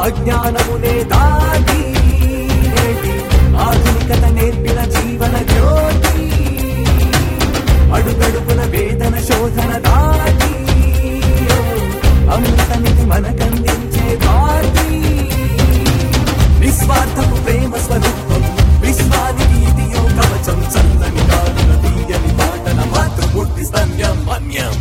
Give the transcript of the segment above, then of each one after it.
అజ్ఞానమునే దాటి నేటి ఆధునికత నేర్పిన జీవన జ్యోతి అడుగడుగున వేదన శోధన దాటి అమృతమిది మనకందించే భారతి నిస్వార్థపు ప్రేమ స్వరూపం విశ్వానికి ఇది ఓ కవచం చల్లని కాలున తీయని పాటల మాతృమూర్తి స్తన్యం మన్యం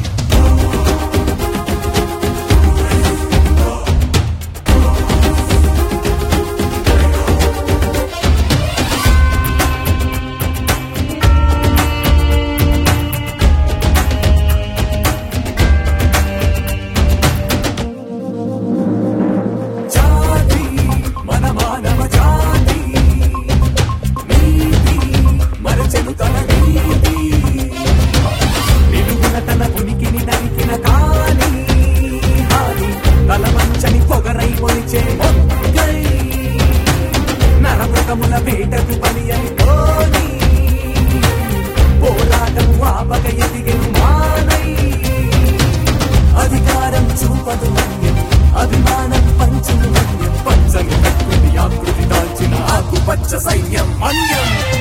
జాతి మన మానవ జాతి నీతి మరచెను తన నీతి నిలువున తన ఉనికిని నరికిన కాని హాని తల మంచని పొగరై పొలిచే మొక్కై నరమృగముల వేటకు బలి అని కోని పోరాటం ఆపక ఎదిగెను మానై అధికారం చూపదు మన్యం అభిమానం పంచును మన్యం పంచని కట్టుని ఆకృతి దాల్చిన ఆకుపచ్చ సైన్యం మన్యం